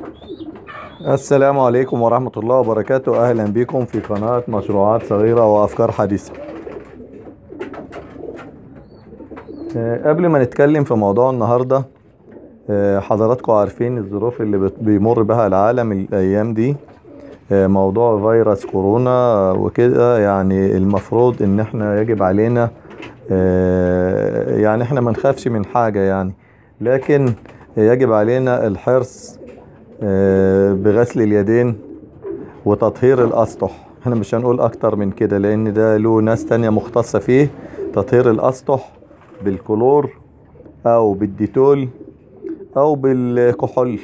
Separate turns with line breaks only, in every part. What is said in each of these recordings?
السلام عليكم ورحمة الله وبركاته أهلا بكم في قناة مشروعات صغيرة وأفكار حديثة آه، قبل ما نتكلم في موضوع النهاردة آه، حضراتكم عارفين الظروف اللي بت- بيمر بها العالم الأيام دي آه، موضوع فيروس كورونا وكده يعني المفروض ان احنا يجب علينا آه، يعني احنا ما نخافش من حاجة يعني لكن يجب علينا الحرص آه، بغسل اليدين وتطهير الأسطح احنا مش هنقول أكتر من كده لأن ده له ناس تانية مختصة فيه تطهير الأسطح بالكلور أو بالديتول أو بالكحول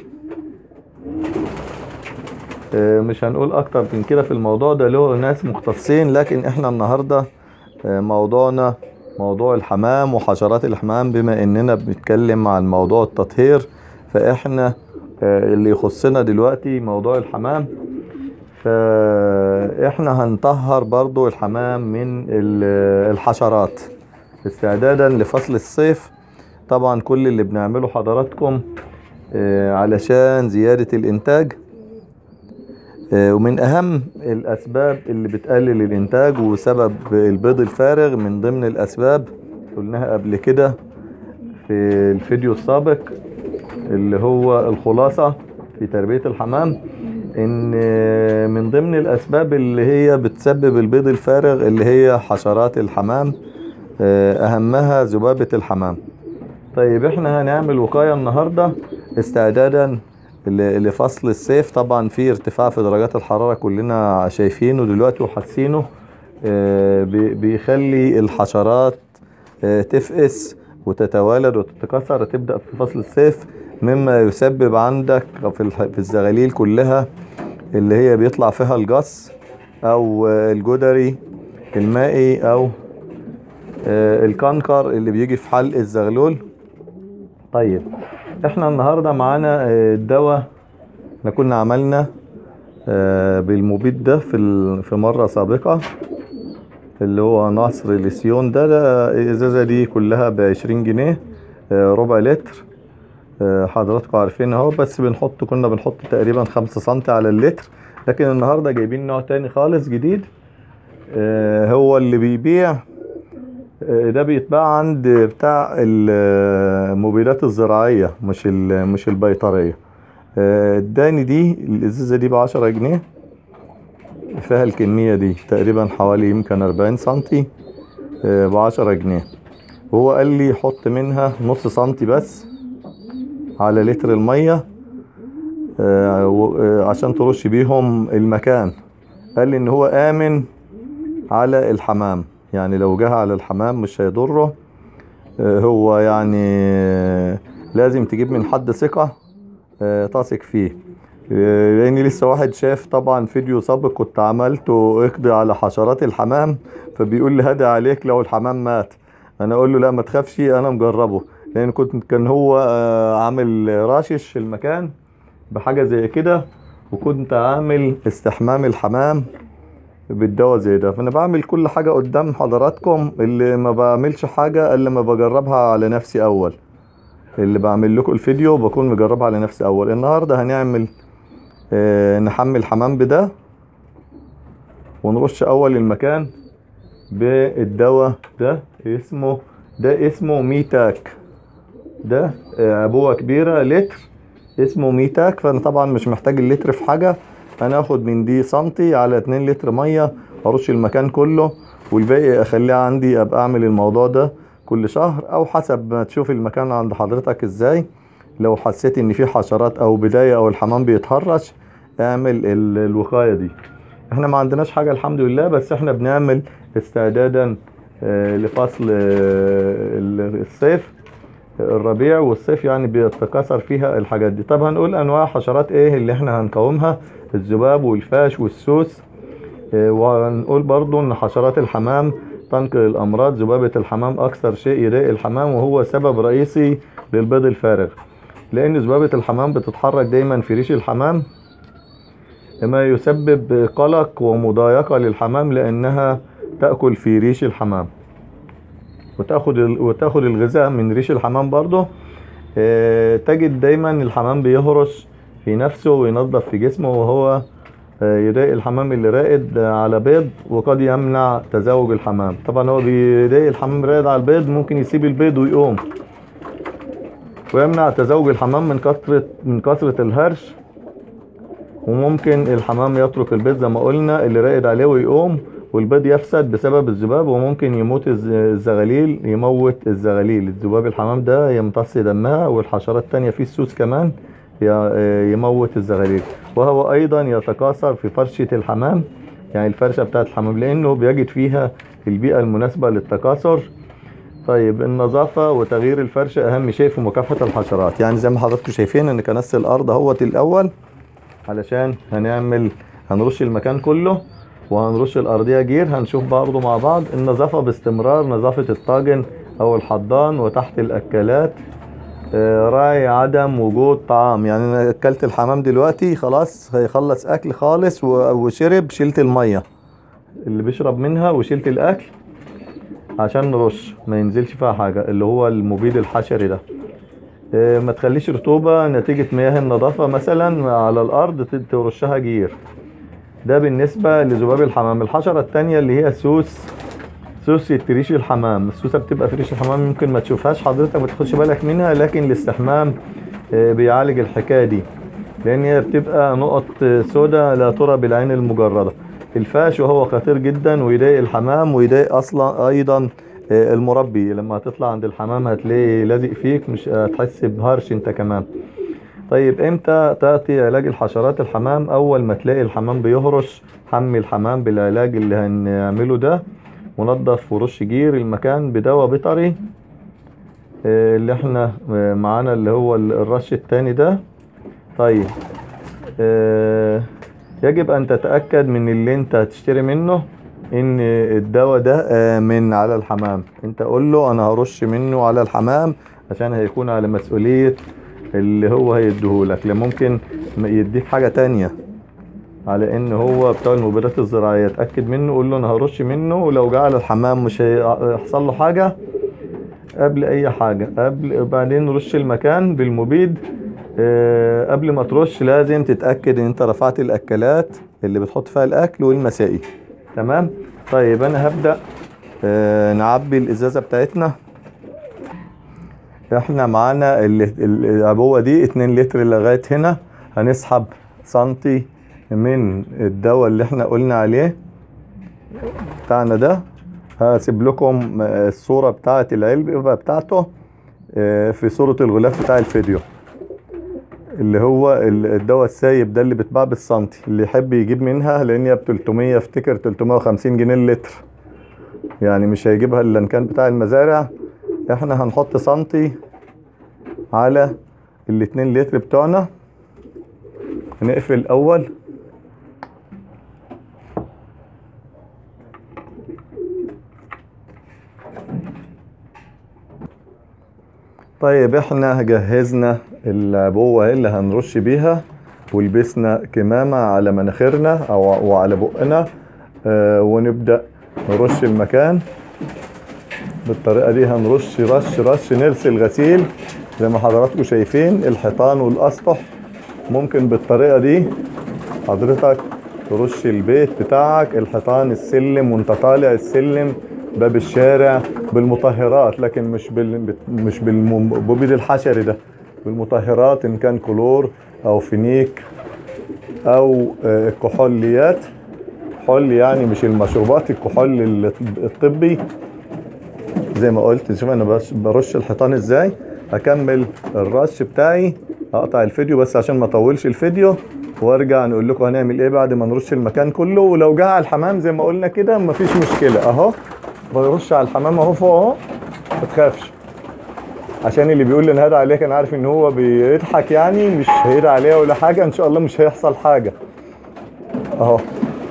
آه، مش هنقول أكتر من كده في الموضوع ده له ناس مختصين لكن احنا النهاردة آه، موضوعنا موضوع الحمام وحشرات الحمام بما اننا بنتكلم عن موضوع التطهير فاحنا آه، اللي يخصنا دلوقتي موضوع الحمام فاحنا هنطهر برضو الحمام من ال- الحشرات استعدادا لفصل الصيف طبعا كل اللي بنعمله حضراتكم آه، علشان زيادة الانتاج آه، ومن اهم الاسباب اللي بتقلل الانتاج وسبب البيض الفارغ من ضمن الاسباب قلناها قبل كده في الفيديو السابق اللي هو الخلاصة في تربية الحمام ان آه، من ضمن الاسباب اللي هي بتسبب البيض الفارغ اللي هي حشرات الحمام آه، اهمها ذبابة الحمام طيب احنا هنعمل وقاية النهاردة استعدادا ل- لفصل الصيف طبعا في ارتفاع في درجات الحرارة كلنا شايفينه دلوقتي وحاسينه آه، بي- بيخلي الحشرات آه، تفقس وتتوالد وتتكاثر تبدأ في فصل الصيف مما يسبب عندك في الح- في الزغاليل كلها اللي هي بيطلع فيها الجص او آه، الجدري المائي او آه، الكنكر اللي بيجي في حلق الزغلول طيب احنا النهارده معانا آه، الدواء احنا كنا عملنا آه، بالمبيد ده في ال- في مره سابقه اللي هو نصر لسيون ده, ده الازازه دي كلها ب 20 جنيه آه، ربع لتر آه، حضراتكم عارفين اهو بس بنحط كنا بنحط تقريبا 5 سم على اللتر لكن النهارده جايبين نوع تاني خالص جديد آه، هو اللي بيبيع آه، ده بيتباع عند بتاع المبيدات الزراعية مش ال- مش البيطرية آه، اداني دي الازازة دي بعشرة جنيه فيها الكمية دي تقريبا حوالي يمكن أربعين سنتي آه، بعشرة جنيه وهو قال لي حط منها نص سنتي بس على لتر المية آه، و- آه، عشان ترش بيهم المكان قال لي ان هو آمن على الحمام يعني لو جه على الحمام مش هيضره آه، هو يعني آه، لازم تجيب من حد ثقة آه، تثق فيه آه، لاني لسه واحد شاف طبعا فيديو سابق كنت عملته اقضي على حشرات الحمام فبيقول لي هدي عليك لو الحمام مات انا اقول له لا ما تخافش انا مجربه لان كنت كان هو آه، عامل راشش المكان بحاجة زي كده وكنت عامل استحمام الحمام بالدواء زي ده فانا بعمل كل حاجة قدام حضراتكم اللي ما بعملش حاجة الا ما بجربها على نفسي اول اللي بعمل لكم الفيديو بكون مجربها على نفسي اول النهاردة هنعمل آه نحمل حمام بده ونرش اول المكان بالدواء ده اسمه ده اسمه ميتاك ده آه، عبوة كبيرة لتر اسمه ميتاك فانا طبعا مش محتاج اللتر في حاجة انا اخد من دي سنتي على 2 لتر مية ارش المكان كله والباقي اخليه عندي ابقى اعمل الموضوع ده كل شهر او حسب ما تشوف المكان عند حضرتك ازاي لو حسيت ان في حشرات او بداية او الحمام بيتهرش اعمل ال- الوقاية دي احنا ما عندناش حاجة الحمد لله بس احنا بنعمل استعدادا آه، لفصل آه، ال- الصيف الربيع والصيف يعني بيتكاثر فيها الحاجات دي طب هنقول انواع حشرات ايه اللي احنا هنقاومها الذباب والفاش والسوس آه، وهنقول برضو ان حشرات الحمام تنقل الامراض ذبابة الحمام اكثر شيء يضايق الحمام وهو سبب رئيسي للبيض الفارغ لان ذبابة الحمام بتتحرك دايما في ريش الحمام ما يسبب قلق ومضايقة للحمام لانها تأكل في ريش الحمام وتاخد ال- وتاخد الغذاء من ريش الحمام برضه آه، تجد دايما الحمام بيهرش في في نفسه وينظف في جسمه وهو آه، يضايق الحمام اللي راقد آه، على بيض وقد يمنع تزاوج الحمام طبعا هو بيضايق الحمام راقد على البيض ممكن يسيب البيض ويقوم ويمنع تزاوج الحمام من كثرة من كثرة الهرش وممكن الحمام يترك البيض زي ما قلنا اللي راقد عليه ويقوم والبيض يفسد بسبب الذباب وممكن يموت الز- الزغاليل يموت الزغاليل الذباب الحمام ده يمتص دمها والحشرات التانية فيه السوس كمان ي- يموت الزغاليل وهو ايضا يتكاثر في فرشة الحمام يعني الفرشة بتاعت الحمام لانه بيجد فيها البيئة المناسبة للتكاثر طيب النظافة وتغيير الفرشة أهم شيء في مكافحة الحشرات يعني زي ما حضراتكم شايفين إن كنس الأرض اهوت الأول علشان هنعمل هنرش المكان كله وهنرش الأرضية جير هنشوف برضه مع بعض النظافة باستمرار نظافة الطاجن أو الحضان وتحت الأكلات آه، راعي عدم وجود طعام يعني أنا أكلت الحمام دلوقتي خلاص هيخلص أكل خالص و- وشرب شلت المية اللي بيشرب منها وشلت الأكل عشان نرش ما ينزلش فيها حاجة اللي هو المبيد الحشري ده آه، ما تخليش رطوبة نتيجة مياه النظافة مثلا على الأرض ت- ترشها جير ده بالنسبة لذباب الحمام الحشرة التانية اللي هي سوس سوس ريش الحمام السوسة بتبقى في ريش الحمام ممكن ما تشوفهاش حضرتك ما تاخدش بالك منها لكن الاستحمام آه، بيعالج الحكاية دي لأن هي بتبقى نقط آه، سوداء لا ترى بالعين المجردة الفاش وهو خطير جدا ويضايق الحمام ويضايق أصلا أيضا آه، المربي لما هتطلع عند الحمام هتلاقيه لازق فيك مش هتحس بهرش انت كمان طيب امتى تعطي علاج الحشرات الحمام اول ما تلاقي الحمام بيهرش حمي الحمام بالعلاج اللي هنعمله ده ونضف ورش جير المكان بدواء بيطري آه، اللي احنا آه، معانا اللي هو ال- الرش التاني ده طيب آه، يجب ان تتأكد من اللي انت هتشتري منه ان الدواء ده آه، من على الحمام انت قول له انا هرش منه على الحمام عشان هيكون على مسؤولية اللي هو هيديهولك لان ممكن يديك حاجة تانية على ان هو بتاع المبيدات الزراعية اتأكد منه قول له انا هرش منه ولو جه على الحمام مش هيحصل له حاجة قبل اي حاجة قبل بعدين رش المكان بالمبيد آه، قبل ما ترش لازم تتأكد ان انت رفعت الاكلات اللي بتحط فيها الاكل والمسائي تمام طيب انا هبدأ آه، نعبي الازازة بتاعتنا احنا معانا ال- ال- العبوة دي 2 لتر لغاية هنا هنسحب سنتي من الدواء اللي احنا قلنا عليه بتاعنا ده هسيب لكم آه، الصورة بتاعت العلبة بتاعته آه، في صورة الغلاف بتاع الفيديو اللي هو ال- الدواء السايب ده اللي بيتباع بالسنتي اللي يحب يجيب منها لان هي ب 300 افتكر 350 جنيه اللتر يعني مش هيجيبها الا ان كان بتاع المزارع احنا هنحط سنتي على الاتنين لتر بتوعنا نقفل الاول طيب احنا جهزنا العبوة اللي هنرش بيها ولبسنا كمامة على مناخيرنا او وعلى بقنا اه ونبدأ نرش المكان بالطريقة دي هنرش رش رش نرسل غسيل زي ما حضراتكم شايفين الحيطان والاسطح ممكن بالطريقة دي حضرتك ترش البيت بتاعك الحيطان السلم وانت طالع السلم باب الشارع بالمطهرات لكن مش بال مش بالمبيد الحشري ده بالمطهرات ان كان كلور او فينيك او آه، كحوليات كحول يعني مش المشروبات الكحول الط- الطبي زي ما قلت شوف انا بش- برش الحيطان ازاي هكمل الرش بتاعي اقطع الفيديو بس عشان ما اطولش الفيديو وارجع نقول لكم هنعمل ايه بعد ما نرش المكان كله ولو جه على الحمام زي ما قلنا كده مفيش مشكله اهو برش على الحمام اهو فوق اهو ما تخافش عشان اللي بيقول لي انا هدعي عليك انا عارف ان هو بيضحك يعني مش هيدعي عليها ولا حاجه ان شاء الله مش هيحصل حاجه اهو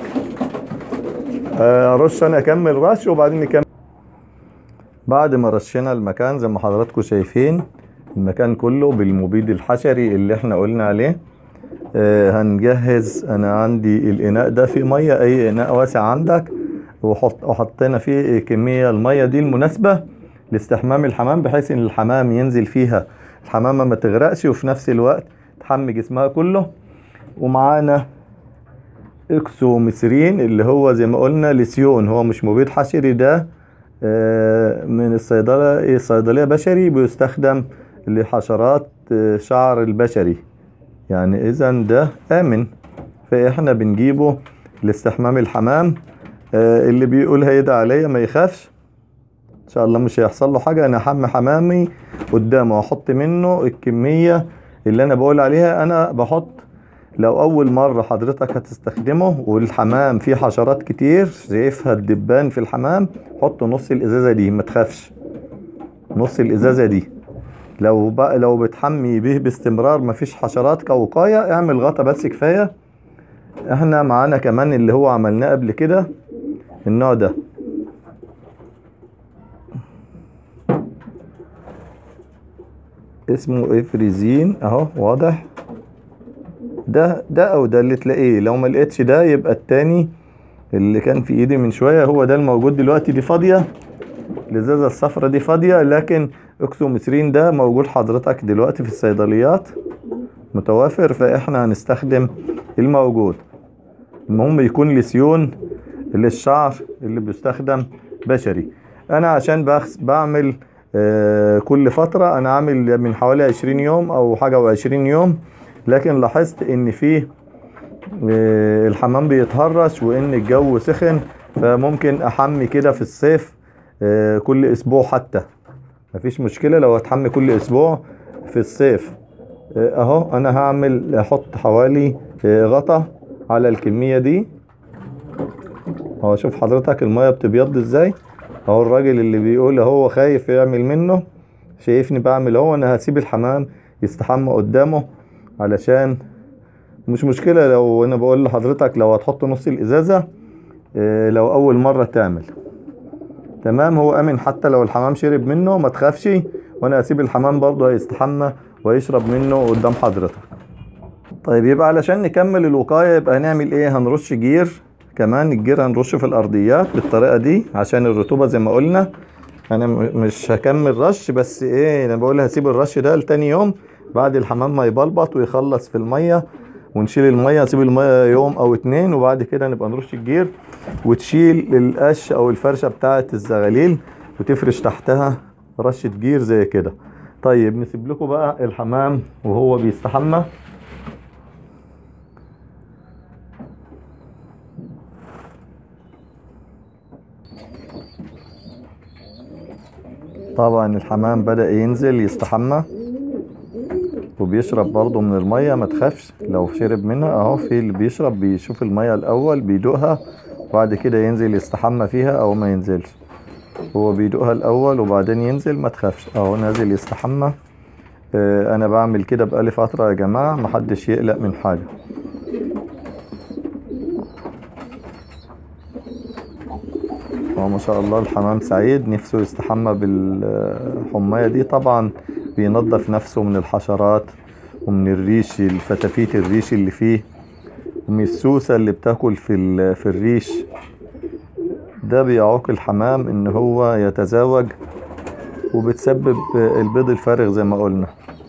آه، ارش انا اكمل رش وبعدين نكمل بعد ما رشينا المكان زي ما حضراتكم شايفين المكان كله بالمبيد الحشري اللي احنا قلنا عليه آه هنجهز انا عندي الاناء ده فيه ميه اي اناء واسع عندك وحط وحطينا فيه كميه الميه دي المناسبه لاستحمام الحمام بحيث ان الحمام ينزل فيها الحمامه ما تغرقش وفي نفس الوقت تحمي جسمها كله ومعانا اكسوميثرين اللي هو زي ما قلنا لسيون هو مش مبيد حشري ده آه، من الصيدلة الصيدلية بشري بيستخدم لحشرات آه، شعر البشري يعني اذا ده امن فاحنا بنجيبه لاستحمام الحمام آه، اللي بيقول هيدا عليا ما يخافش ان شاء الله مش هيحصل له حاجه انا احمي حمامي قدامه واحط منه الكميه اللي انا بقول عليها انا بحط لو اول مره حضرتك هتستخدمه والحمام فيه حشرات كتير شايفها الدبان في الحمام حط نص الازازه دي ما تخافش نص الازازه دي لو بقى لو بتحمي به باستمرار مفيش حشرات كوقايه اعمل غطا بس كفايه احنا معانا كمان اللي هو عملناه قبل كده النوع ده اسمه افريزين اهو واضح ده ده او ده اللي تلاقيه لو ما لقيتش ده يبقى التاني اللي كان في ايدي من شويه هو ده الموجود دلوقتي دي فاضيه الازازه الصفرا دي فاضيه لكن اكسومترين ده موجود حضرتك دلوقتي في الصيدليات متوافر فاحنا هنستخدم الموجود المهم يكون لسيون للشعر اللي بيستخدم بشري انا عشان بخس بعمل آه، كل فترة انا عامل من حوالي 20 يوم او حاجة وعشرين يوم لكن لاحظت ان فيه آه، الحمام بيتهرش وان الجو سخن فممكن احمي كده في الصيف آه، كل اسبوع حتى مفيش مشكلة لو هتحمي كل اسبوع في الصيف آه، اهو انا هعمل احط حوالي آه، غطا على الكمية دي اهو شوف حضرتك المية بتبيض ازاي اهو الراجل اللي بيقول هو خايف يعمل منه شايفني بعمل اهو انا هسيب الحمام يستحمى قدامه علشان مش مشكلة لو انا بقول لحضرتك لو هتحط نص الازازة آه، لو اول مرة تعمل تمام هو امن حتى لو الحمام شرب منه ما تخافش وانا هسيب الحمام برضه هيستحمى ويشرب منه قدام حضرتك طيب يبقى علشان نكمل الوقاية يبقى هنعمل ايه هنرش جير كمان الجير هنرشه في الارضيات بالطريقة دي عشان الرطوبة زي ما قلنا انا م- مش هكمل رش بس ايه انا بقول هسيب الرش ده لتاني يوم بعد الحمام ما يبلبط ويخلص في المية ونشيل المية نسيب المية يوم او اتنين وبعد كده نبقى نرش الجير وتشيل القش او الفرشة بتاعة الزغاليل وتفرش تحتها رشة جير زي كده طيب نسيب لكم بقى الحمام وهو بيستحمى طبعا الحمام بدأ ينزل يستحمى وبيشرب برضه من المية ما تخافش لو شرب منها اهو في اللي بيشرب بيشوف المية الاول بيدوقها وبعد كده ينزل يستحمى فيها او ما ينزلش هو بيدوقها الاول وبعدين ينزل ما تخافش اهو نازل يستحمى آه، انا بعمل كده بقالي فترة يا جماعة محدش يقلق من حاجة هو ما شاء الله الحمام سعيد نفسه يستحمى بالحماية دي طبعا بينظف نفسه من الحشرات ومن الريش الفتافيت الريش اللي فيه ومن السوسة اللي بتاكل في ال- في الريش ده بيعوق الحمام ان هو يتزاوج وبتسبب البيض الفارغ زي ما قلنا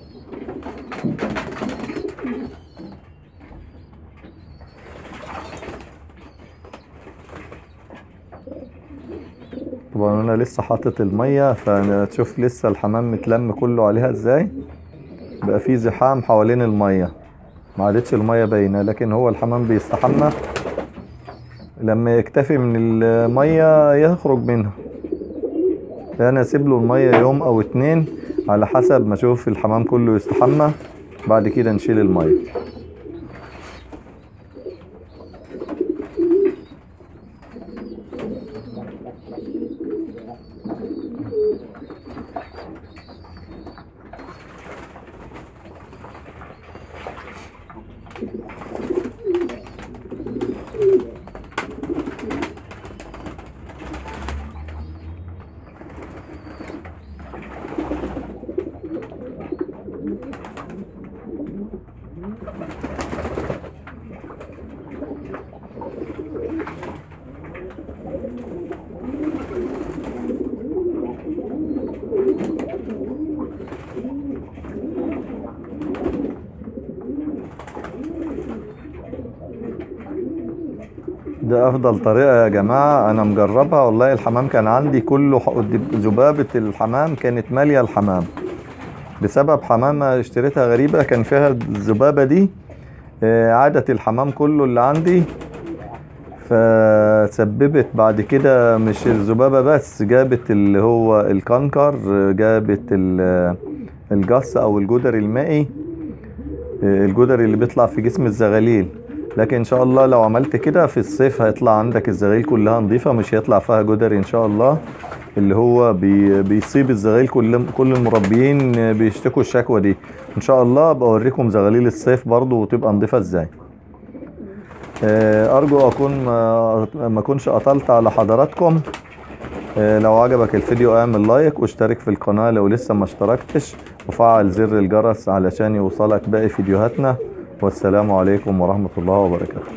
طبعا انا لسه حاطط المية فتشوف لسه الحمام متلم كله عليها ازاي بقى فيه زحام حوالين المية ما عادتش المية باينة لكن هو الحمام بيستحمى لما يكتفي من المية يخرج منها انا اسيب له المية يوم او اتنين على حسب ما اشوف الحمام كله يستحمى بعد كده نشيل المية ده افضل طريقة يا جماعة انا مجربها والله الحمام كان عندي كله ح- ذبابة الحمام كانت مالية الحمام بسبب حمامة اشتريتها غريبة كان فيها الذبابة دي آه، عادت الحمام كله اللي عندي فسببت بعد كده مش الذبابة بس جابت اللي هو الكنكر آه، جابت ال- الجص او الجدر المائي آه، الجدر اللي بيطلع في جسم الزغاليل لكن ان شاء الله لو عملت كده في الصيف هيطلع عندك الزغاليل كلها نظيفة مش هيطلع فيها جدر ان شاء الله اللي هو بي بيصيب الزغاليل كل كل المربيين آه، بيشتكوا الشكوى دي ان شاء الله بوريكم زغاليل الصيف برضو وتبقى نظيفة ازاي آه، ارجو اكون ما ما اكونش قطلت على حضراتكم آه، لو عجبك الفيديو اعمل لايك واشترك في القناة لو لسه ما اشتركتش وفعل زر الجرس علشان يوصلك باقي فيديوهاتنا والسلام عليكم ورحمة الله وبركاته